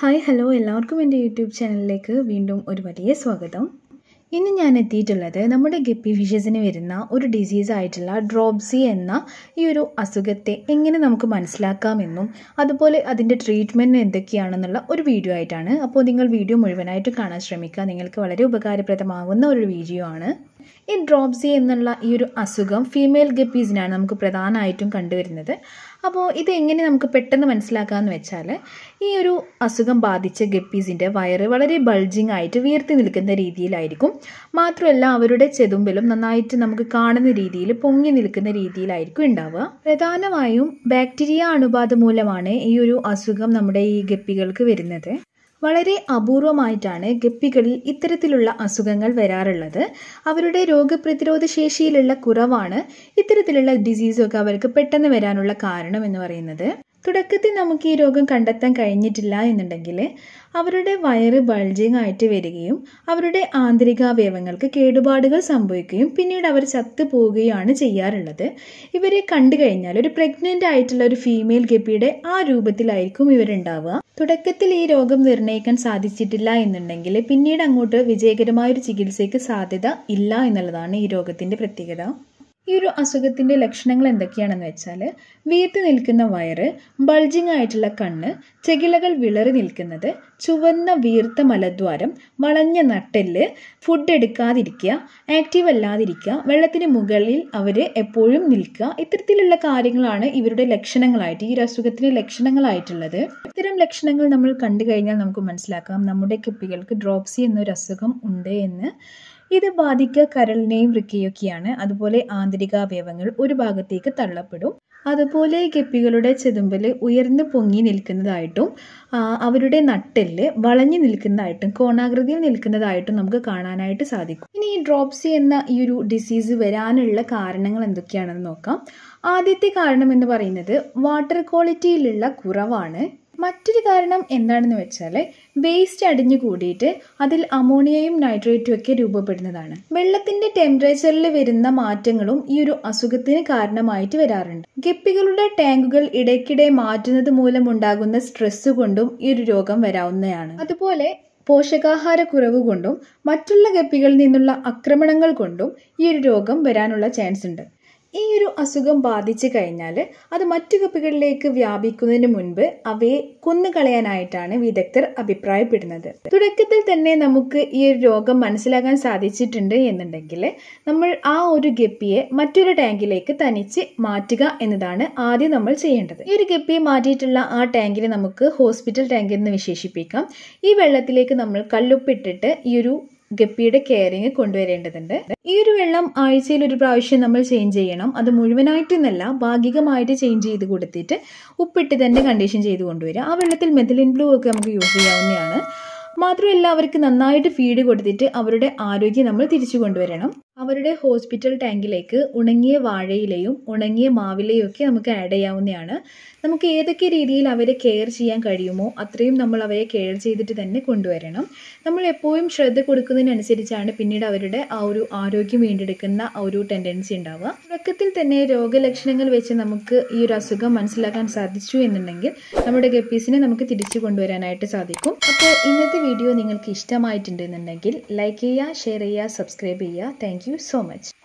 Hi hello എല്ലാവർക്കും എൻ്റെ YouTube ചാനലിലേക്ക് വീണ്ടും ഒരു വലിയ സ്വാഗതം ഇന്ന് ഞാൻ എത്തിയിട്ടുള്ളത് നമ്മുടെ ഗപ്പി ഫിഷസിന് വരുന്ന ഒരു ഡിസീസ് ആയിട്ടുള്ള ഡ്രോപ്സി എന്ന ഈ ഒരു അസുഖത്തെ എങ്ങനെ നമുക്ക് മനസ്സിലാക്കാമെന്നും അതുപോലെ അതിൻ്റെ ട്രീറ്റ്മെൻറ്റ് എന്തൊക്കെയാണെന്നുള്ള ഒരു വീഡിയോ ആയിട്ടാണ് അപ്പോൾ നിങ്ങൾ വീഡിയോ മുഴുവനായിട്ട് കാണാൻ ശ്രമിക്കുക നിങ്ങൾക്ക് വളരെ ഉപകാരപ്രദമാകുന്ന ഒരു വീഡിയോ ആണ് ഈ ഡ്രോപ്സി എന്നുള്ള ഈ ഒരു അസുഖം ഫീമെയിൽ ഗപ്പീസിനാണ് നമുക്ക് പ്രധാനമായിട്ടും കണ്ടുവരുന്നത് അപ്പോൾ ഇത് എങ്ങനെ നമുക്ക് പെട്ടെന്ന് മനസ്സിലാക്കാമെന്ന് വെച്ചാൽ ഈ ഒരു അസുഖം ബാധിച്ച ഗപ്പീസിൻ്റെ വയറ് വളരെ ബൾജിങ് ആയിട്ട് വീർത്തി നിൽക്കുന്ന രീതിയിലായിരിക്കും മാത്രമല്ല അവരുടെ ചെതുമ്പിലും നന്നായിട്ട് നമുക്ക് കാണുന്ന രീതിയിൽ പൊങ്ങി നിൽക്കുന്ന രീതിയിലായിരിക്കും ഉണ്ടാവുക പ്രധാനമായും ബാക്ടീരിയ അണുബാധ മൂലമാണ് ഈ ഒരു അസുഖം നമ്മുടെ ഈ ഗപ്പികൾക്ക് വരുന്നത് വളരെ അപൂർവമായിട്ടാണ് ഗപ്പികളിൽ ഇത്തരത്തിലുള്ള അസുഖങ്ങൾ വരാറുള്ളത് അവരുടെ രോഗപ്രതിരോധ ശേഷിയിലുള്ള കുറവാണ് ഇത്തരത്തിലുള്ള ഡിസീസൊക്കെ അവർക്ക് പെട്ടെന്ന് വരാനുള്ള കാരണം എന്ന് പറയുന്നത് തുടക്കത്തിൽ നമുക്ക് ഈ രോഗം കണ്ടെത്താൻ കഴിഞ്ഞിട്ടില്ല എന്നുണ്ടെങ്കിൽ അവരുടെ വയറ് ബൾജിങ് ആയിട്ട് വരികയും അവരുടെ ആന്തരികാവയവങ്ങൾക്ക് കേടുപാടുകൾ സംഭവിക്കുകയും പിന്നീട് അവർ ചത്തു പോവുകയാണ് ചെയ്യാറുള്ളത് ഇവരെ കണ്ടു കഴിഞ്ഞാൽ ഒരു പ്രഗ്നൻ്റ് ആയിട്ടുള്ള ഒരു ഫീമെയിൽ ഗപ്പിയുടെ ആ രൂപത്തിലായിരിക്കും ഇവരുണ്ടാവുക തുടക്കത്തിൽ ഈ രോഗം നിർണ്ണയിക്കാൻ സാധിച്ചിട്ടില്ല എന്നുണ്ടെങ്കിൽ പിന്നീട് അങ്ങോട്ട് വിജയകരമായ ഒരു ചികിത്സയ്ക്ക് സാധ്യത ഇല്ല എന്നുള്ളതാണ് ഈ രോഗത്തിൻ്റെ പ്രത്യേകത ഈ ഒരു അസുഖത്തിൻ്റെ ലക്ഷണങ്ങൾ എന്തൊക്കെയാണെന്ന് വെച്ചാൽ വീർത്ത് നിൽക്കുന്ന വയറ് ബൾജിങ് ആയിട്ടുള്ള കണ്ണ് ചെകിളകൾ വിളറി നിൽക്കുന്നത് ചുവന്ന വീർത്ത മലദ്വാരം വളഞ്ഞ നട്ടെല്ല് ഫുഡ് എടുക്കാതിരിക്കുക ആക്റ്റീവ് അല്ലാതിരിക്കുക വെള്ളത്തിന് മുകളിൽ അവർ എപ്പോഴും നിൽക്കുക ഇത്തരത്തിലുള്ള കാര്യങ്ങളാണ് ഇവരുടെ ലക്ഷണങ്ങളായിട്ട് ഈ ഒരു അസുഖത്തിൻ്റെ ലക്ഷണങ്ങളായിട്ടുള്ളത് ഇത്തരം ലക്ഷണങ്ങൾ നമ്മൾ കണ്ടു കഴിഞ്ഞാൽ നമുക്ക് മനസ്സിലാക്കാം നമ്മുടെ കുപ്പികൾക്ക് ഡ്രോപ്സി എന്നൊരു അസുഖം ഉണ്ട് എന്ന് ഇത് ബാധിക്കുക കരളിനെയും വൃക്കയൊക്കെയാണ് അതുപോലെ ആന്തരികാവയവങ്ങൾ ഒരു ഭാഗത്തേക്ക് തള്ളപ്പെടും അതുപോലെ ഗപ്പികളുടെ ചെതുമ്പിൽ ഉയർന്നു പൊങ്ങി നിൽക്കുന്നതായിട്ടും അവരുടെ നട്ടെല്ല് വളഞ്ഞു നിൽക്കുന്നതായിട്ടും കോണാകൃതിയിൽ നിൽക്കുന്നതായിട്ടും നമുക്ക് കാണാനായിട്ട് സാധിക്കും ഇനി ഈ ഡ്രോപ്സി എന്ന ഈ ഒരു ഡിസീസ് വരാനുള്ള കാരണങ്ങൾ എന്തൊക്കെയാണെന്ന് നോക്കാം ആദ്യത്തെ കാരണം എന്ന് പറയുന്നത് വാട്ടർ ക്വാളിറ്റിയിലുള്ള കുറവാണ് മറ്റൊരു കാരണം എന്താണെന്ന് വെച്ചാൽ വേസ്റ്റ് അടിഞ്ഞു കൂടിയിട്ട് അതിൽ അമോണിയയും നൈട്രേറ്റും ഒക്കെ രൂപപ്പെടുന്നതാണ് വെള്ളത്തിന്റെ ടെമ്പറേച്ചറിൽ വരുന്ന മാറ്റങ്ങളും ഈ ഒരു അസുഖത്തിന് കാരണമായിട്ട് വരാറുണ്ട് ഗപ്പികളുടെ ടാങ്കുകൾ ഇടയ്ക്കിടെ മാറ്റുന്നത് മൂലമുണ്ടാകുന്ന സ്ട്രെസ് കൊണ്ടും ഈ ഒരു രോഗം വരാവുന്നതാണ് അതുപോലെ പോഷകാഹാരക്കുറവ് കൊണ്ടും മറ്റുള്ള ഗപ്പികളിൽ നിന്നുള്ള ആക്രമണങ്ങൾ കൊണ്ടും ഈ ഒരു രോഗം വരാനുള്ള ചാൻസ് ഉണ്ട് ഈ ഒരു അസുഖം ബാധിച്ചു കഴിഞ്ഞാൽ അത് മറ്റു കപ്പികളിലേക്ക് വ്യാപിക്കുന്നതിന് മുൻപ് അവയെ കൊന്നുകളയാനായിട്ടാണ് വിദഗ്ധർ അഭിപ്രായപ്പെടുന്നത് തുടക്കത്തിൽ തന്നെ നമുക്ക് ഈ ഒരു രോഗം മനസ്സിലാക്കാൻ സാധിച്ചിട്ടുണ്ട് എന്നുണ്ടെങ്കിൽ നമ്മൾ ആ ഒരു ഗപ്പിയെ മറ്റൊരു ടാങ്കിലേക്ക് തനിച്ച് മാറ്റുക എന്നതാണ് ആദ്യം നമ്മൾ ചെയ്യേണ്ടത് ഈ ഒരു ഗപ്പിയെ മാറ്റിയിട്ടുള്ള ആ ടാങ്കിനെ നമുക്ക് ഹോസ്പിറ്റൽ ടാങ്ക് എന്ന് വിശേഷിപ്പിക്കാം ഈ വെള്ളത്തിലേക്ക് നമ്മൾ കല്ലുപ്പിട്ടിട്ട് ഈ ഒരു ഗപ്പിയുടെ കെയറിങ് കൊണ്ടുവരേണ്ടതുണ്ട് ഈ ഒരു വെള്ളം ആഴ്ചയിൽ ഒരു പ്രാവശ്യം നമ്മൾ ചേഞ്ച് ചെയ്യണം അത് മുഴുവനായിട്ടെന്നല്ല ഭാഗികമായിട്ട് ചേഞ്ച് ചെയ്ത് കൊടുത്തിട്ട് ഉപ്പിട്ട് തന്നെ കണ്ടീഷൻ ചെയ്ത് കൊണ്ടുവരിക ആ വെള്ളത്തിൽ മെഥലിൻ ബ്ലൂ ഒക്കെ നമുക്ക് യൂസ് ചെയ്യാവുന്നതാണ് മാത്രമല്ല അവർക്ക് നന്നായിട്ട് ഫീഡ് കൊടുത്തിട്ട് അവരുടെ ആരോഗ്യം നമ്മൾ തിരിച്ചു കൊണ്ടുവരണം അവരുടെ ഹോസ്പിറ്റൽ ടാങ്കിലേക്ക് ഉണങ്ങിയ വാഴയിലയും ഉണങ്ങിയ മാവിലയും ഒക്കെ നമുക്ക് ആഡ് ചെയ്യാവുന്നതാണ് നമുക്ക് ഏതൊക്കെ രീതിയിൽ അവരെ കെയർ ചെയ്യാൻ കഴിയുമോ അത്രയും നമ്മൾ അവരെ കെയർ ചെയ്തിട്ട് തന്നെ കൊണ്ടുവരണം നമ്മൾ എപ്പോഴും ശ്രദ്ധ കൊടുക്കുന്നതിനനുസരിച്ചാണ് പിന്നീട് അവരുടെ ആ ഒരു ആരോഗ്യം വീണ്ടെടുക്കുന്ന ആ ഒരു ടെൻഡൻസി ഉണ്ടാവുക തുടക്കത്തിൽ തന്നെ രോഗലക്ഷണങ്ങൾ വെച്ച് നമുക്ക് ഈ ഒരു അസുഖം മനസ്സിലാക്കാൻ സാധിച്ചു എന്നുണ്ടെങ്കിൽ നമ്മുടെ ഗപ്പീസിനെ നമുക്ക് തിരിച്ചു കൊണ്ടുവരാനായിട്ട് സാധിക്കും അപ്പോൾ ഇന്നത്തെ വീഡിയോ നിങ്ങൾക്ക് ഇഷ്ടമായിട്ടുണ്ടെന്നുണ്ടെങ്കിൽ ലൈക്ക് ചെയ്യുക ഷെയർ ചെയ്യുക സബ്സ്ക്രൈബ് ചെയ്യുക താങ്ക് you so much.